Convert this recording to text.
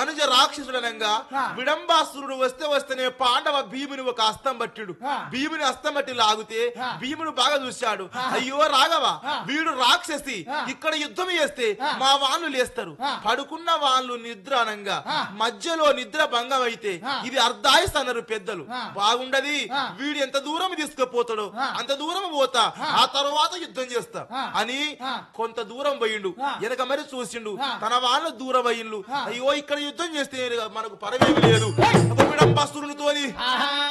ధనుజ రాక్షసుడనంగా ఆ. విడంబాసురుడు వస్తే వస్తేనే పాండవ భీముని ఒక అస్తం పట్టిడు ఆ. భీముని అస్తం బట్టి లాగితే ఆ. భీముడు బాగా చూశాడు ఆ. అయ్యో రాఘవ ఆ. వీడు రాక్షసి ఆ. ఇక్కడ యుద్ధం చేస్తే ఆ. మా వాళ్ళు లేస్తారు ఆ. పడుకున్న వాళ్ళు నిద్ర అనంగా ఆ. మధ్యలో నిద్ర భంగం అయితే ఆ. ఇది అర్ధాయుస్ అన్నారు పెద్దలు ఆ. బాగుండది ఆ. వీడు ఎంత దూరం తీసుకుపోతాడో ఆ. అంత దూరం పోతా ఆ. ఆ తర్వాత యుద్ధం చేస్తా ఆ. అని ఆ. కొంత దూరం పోయిండు ఆ. వెనక మరి చూసిండు ఆ. తన వాళ్ళ దూరం అయ్యిండు ఆ. అయ్యో ఇక్కడ యుద్ధం చేస్తే మనకు పరమేమి లేదు విడంబాసురునితోని ఆహా